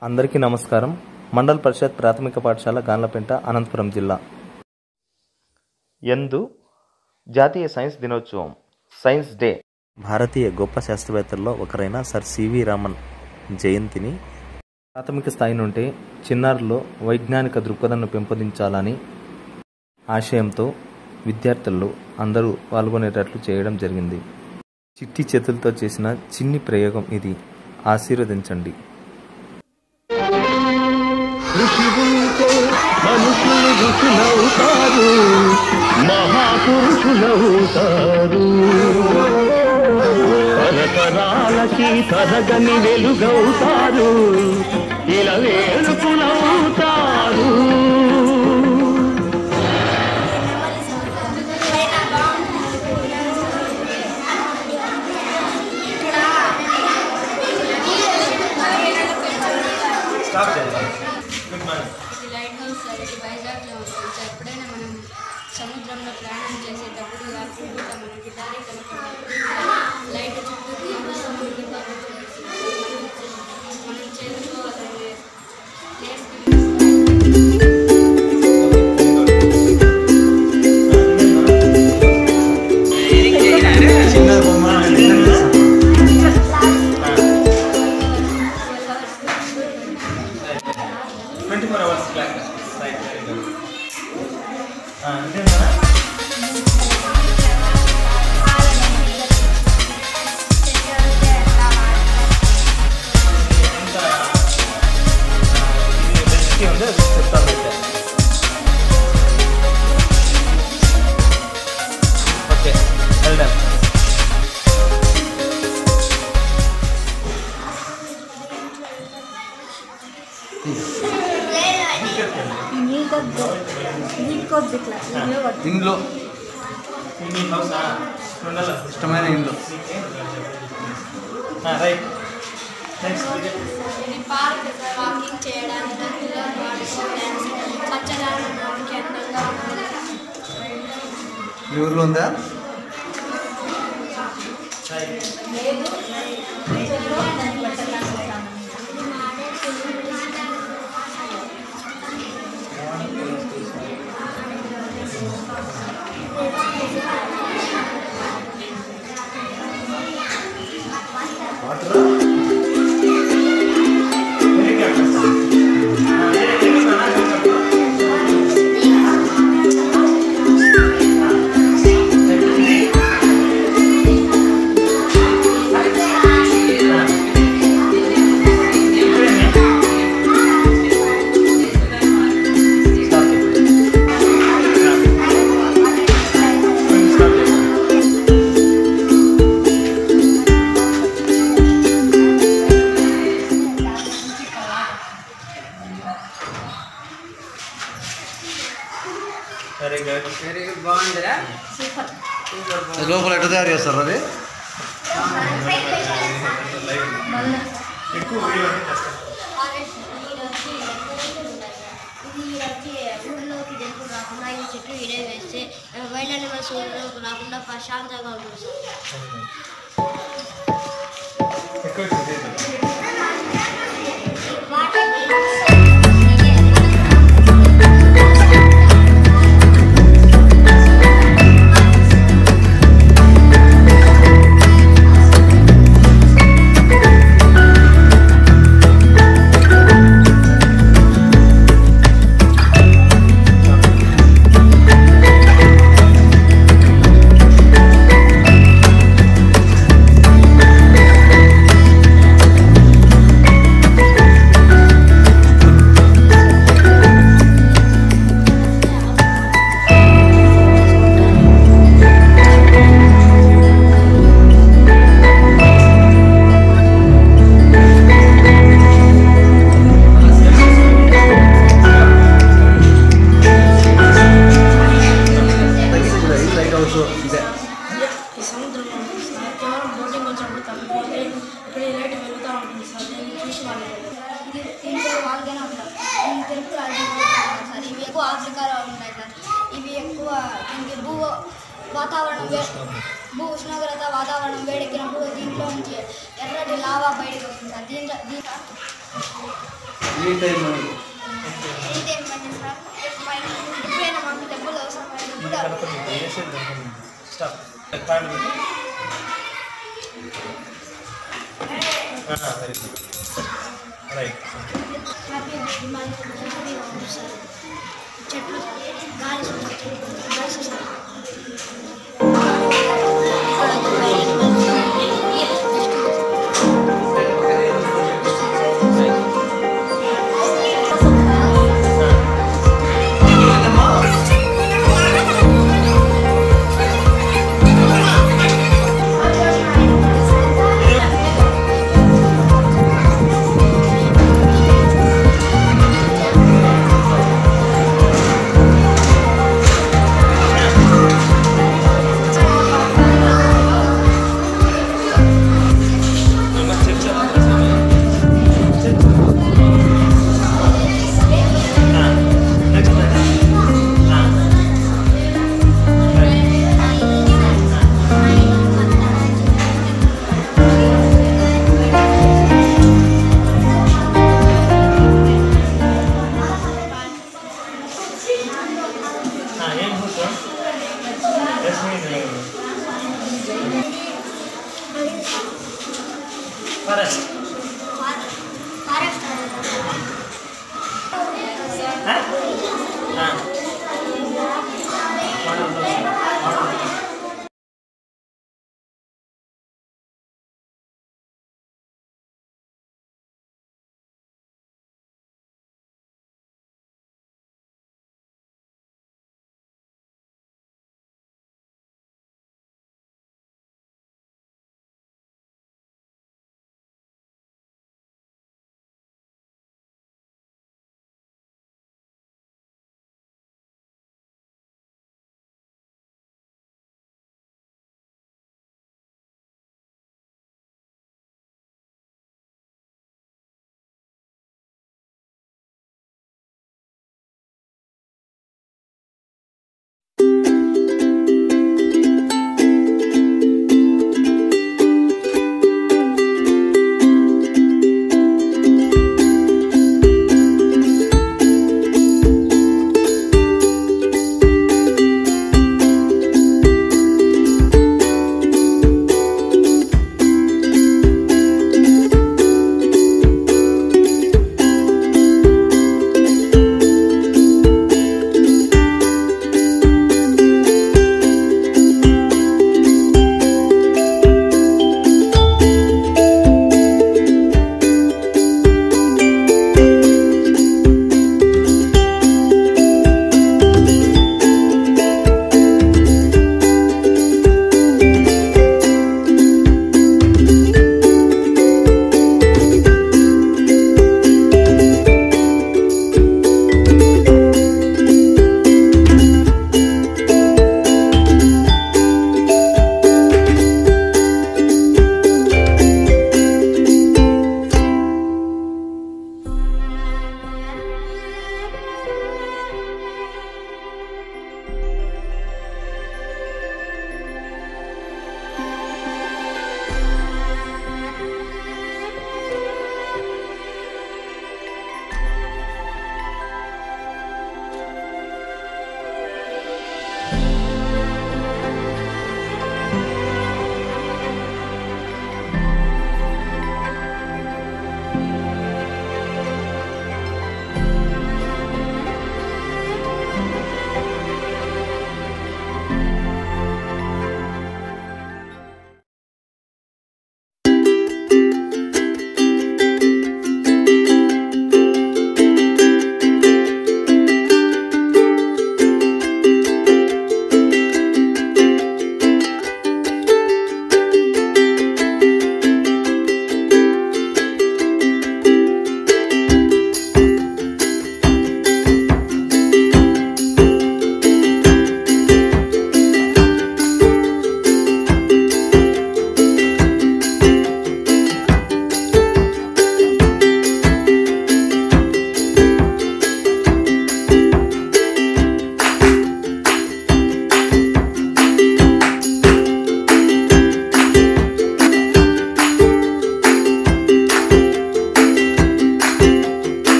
అందరికీ నమస్కారం మండల్ పరిషత్ ప్రాథమిక పాఠశాల గాన్లపెంట అనంతపురం జిల్లా ఎందు జాతీయ సైన్స్ దినోత్సవం సైన్స్ డే భారతీయ గొప్ప శాస్త్రవేత్తల్లో ఒకరైన సర్ సివి రామన్ జయంతిని ప్రాథమిక స్థాయి నుండి చిన్నారుల్లో వైజ్ఞానిక దృక్పథాన్ని పెంపొందించాలని ఆశయంతో విద్యార్థులు అందరూ పాల్గొనేటట్లు చేయడం జరిగింది చిట్టి చేతులతో చేసిన చిన్ని ప్రయోగం ఇది ఆశీర్వదించండి కృషి ఉంటే మనుషులు ఋషులవుతారు మహాపురుషులవుతారు తరతరాలకి తరగని వెలుగవుతారు ఇలా వేడుకులవుతారు ఇది లైట్ హౌస్ సార్ ఇది వైజాగ్లో ఉంటుంది సార్ ఎప్పుడైనా మనం సముద్రంలో ప్రయాణం చేసేటప్పుడు ఆ చుట్టూ మనకి దారి కనపడేటప్పుడు లైట్ చుట్టూ తిరిగి సముద్రం కాబట్టి మనం చేసుకోవాలని twenty four hours class right very good ఉంది అది చెప్తాను అయితే ఓకే వెల్డన్ ఇంట్లో హౌసా ఉండాలి ఇష్టమైన ఇంట్లో రైట్ నెక్స్ట్ ఇది పార్క్ సార్ వాకింగ్ చేయడానికి పిల్లలు ఆడుకోవడానికి పచ్చదనానికి అందంగా ఉంటుంది మీ ఊర్లో ఉందా వెరీ గుడ్ అది లోపల ఎట్లా తయారు చేస్తారు అది ఎక్కువ వీడియో అంటే కష్టం ఇది వచ్చి ఊళ్ళోకి జంతువు రాకుండా ఈ చెట్టు ఇడే వేస్తే వైల్డ్ అనిమల్స్ ఊళ్ళోకి రాకుండా ప్రశాంతంగా ఉంటుంది సార్ ఎక్కువ చూసేది ఇది లైట్ హౌస్ ఇదే ఈ సముద్రంలో ఉంటుంది సార్ కేవలం బోటింగ్ వచ్చినప్పుడు తప్పిపోతే ఇక్కడ ఈ లైట్ వెలుగుతూ ఉంటుంది సార్ దీన్ని చూసి వాళ్ళు దీంట్లో వాళ్ళగానే ఉంటారు ఈ తెలుపు రాజు సార్ ఇవి ఎక్కువ ఆఫ్రికాలో ఉంటాయి సార్ ఇవి ఎక్కువ దీనికి భూ వాతావరణం వే- భూ ఉష్ణోగ్రత వాతావరణం వేడెక్కినప్పుడు దీంట్లో నుంచి ఎర్రటి లావా బయటకు వస్తుంది సార్ దీంట్లో దీంట్లో ఈ టైం మరి. ఇదేం పని సార్ ఎప్పుడైనా మాకు డబ్బులు అవసరం ఇప్పుడు హ్యాపీ డిమాండ్ హ్యాపీగా ఉంది సార్ చెట్లు గాలి గాలి sir forest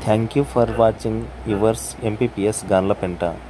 thank you for watching yours MPPS గాన్లపెంట